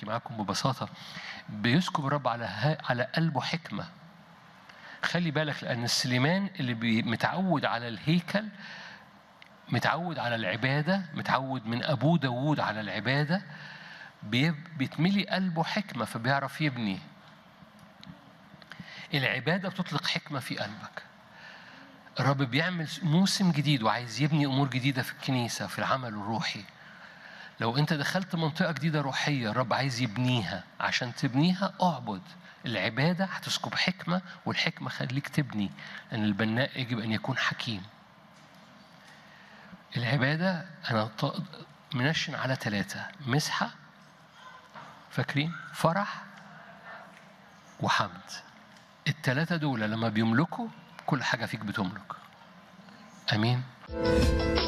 بحكي معاكم ببساطة بيسكب الرب على ها- على قلبه حكمة خلي بالك لأن سليمان اللي بي- متعود على الهيكل متعود على العبادة متعود من أبوه داوود على العبادة بي- بيتملي قلبه حكمة فبيعرف يبني العبادة بتطلق حكمة في قلبك الرب بيعمل موسم جديد وعايز يبني أمور جديدة في الكنيسة في العمل الروحي لو أنت دخلت منطقة جديدة روحية الرب عايز يبنيها عشان تبنيها اعبد العبادة هتسكب حكمة والحكمة خليك تبني لأن البناء يجب أن يكون حكيم العبادة أنا ط- منشن على ثلاثة مسحة فاكرين فرح وحمد الثلاثة دول لما بيملكوا كل حاجة فيك بتملك أمين